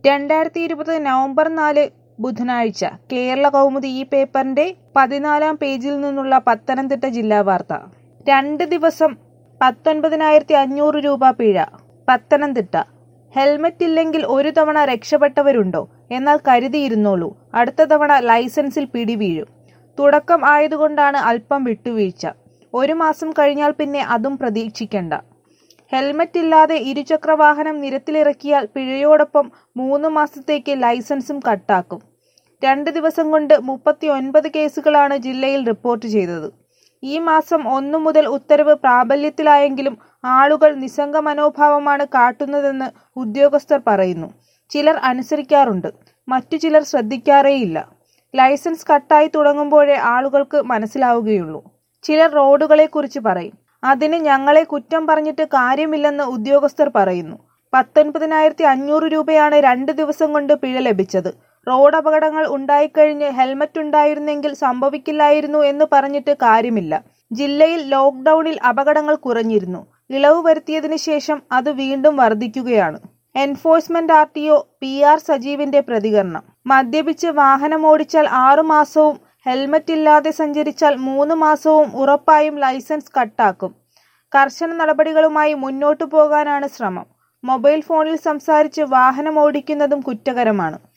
രണ്ടായിരത്തി ഇരുപത് നവംബർ നാല് ബുധനാഴ്ച കേരള കൗമുദി ഈ പേപ്പറിന്റെ പതിനാലാം പേജിൽ നിന്നുള്ള പത്തനംതിട്ട ജില്ലാ വാർത്ത രണ്ട് ദിവസം പത്തൊൻപതിനായിരത്തി അഞ്ഞൂറ് രൂപ പിഴ പത്തനംതിട്ട ഹെൽമറ്റ് ഇല്ലെങ്കിൽ ഒരു തവണ രക്ഷപ്പെട്ടവരുണ്ടോ എന്നാൽ കരുതിയിരുന്നോളൂ അടുത്ത തവണ ലൈസൻസിൽ പിടിവീഴും തുടക്കം ആയതുകൊണ്ടാണ് അല്പം വിട്ടുവീഴ്ച ഒരു മാസം കഴിഞ്ഞാൽ പിന്നെ അതും പ്രതീക്ഷിക്കണ്ട ഹെൽമറ്റ് ഇല്ലാതെ ഇരുചക്രവാഹനം നിരത്തിലിറക്കിയാൽ പിഴയോടൊപ്പം മൂന്ന് മാസത്തേക്ക് ലൈസൻസും കട്ടാക്കും രണ്ട് ദിവസം കൊണ്ട് മുപ്പത്തി ഒൻപത് കേസുകളാണ് ജില്ലയിൽ റിപ്പോർട്ട് ചെയ്തത് ഈ മാസം ഒന്നു മുതൽ ഉത്തരവ് പ്രാബല്യത്തിലായെങ്കിലും ആളുകൾ നിസ്സംഗ മനോഭാവമാണ് കാട്ടുന്നതെന്ന് ഉദ്യോഗസ്ഥർ പറയുന്നു ചിലർ അനുസരിക്കാറുണ്ട് മറ്റു ചിലർ ശ്രദ്ധിക്കാറേയില്ല ലൈസൻസ് കട്ടായി തുടങ്ങുമ്പോഴേ ആളുകൾക്ക് മനസ്സിലാവുകയുള്ളൂ ചിലർ റോഡുകളെക്കുറിച്ച് പറയും അതിന് ഞങ്ങളെ കുറ്റം പറഞ്ഞിട്ട് കാര്യമില്ലെന്ന് ഉദ്യോഗസ്ഥർ പറയുന്നു പത്തൊൻപതിനായിരത്തി അഞ്ഞൂറ് രൂപയാണ് രണ്ട് ദിവസം കൊണ്ട് പിഴ ലഭിച്ചത് റോഡ് അപകടങ്ങൾ ഉണ്ടായിക്കഴിഞ്ഞ് ഹെൽമറ്റ് ഉണ്ടായിരുന്നെങ്കിൽ സംഭവിക്കില്ലായിരുന്നു എന്ന് പറഞ്ഞിട്ട് കാര്യമില്ല ജില്ലയിൽ ലോക്ക്ഡൌണിൽ അപകടങ്ങൾ കുറഞ്ഞിരുന്നു ഇളവ് വരുത്തിയതിനു ശേഷം അത് വീണ്ടും വർദ്ധിക്കുകയാണ് enforcement R T O P R സജീവിന്റെ പ്രതികരണം മദ്യപിച്ച് വാഹനമോടിച്ചാൽ ആറു മാസവും ഹെൽമറ്റ് ഇല്ലാതെ സഞ്ചരിച്ചാൽ മൂന്ന് മാസവും ഉറപ്പായും ലൈസൻസ് കട്ടാക്കും കർശന നടപടികളുമായി മുന്നോട്ടു പോകാനാണ് ശ്രമം മൊബൈൽ ഫോണിൽ സംസാരിച്ച് വാഹനം ഓടിക്കുന്നതും കുറ്റകരമാണ്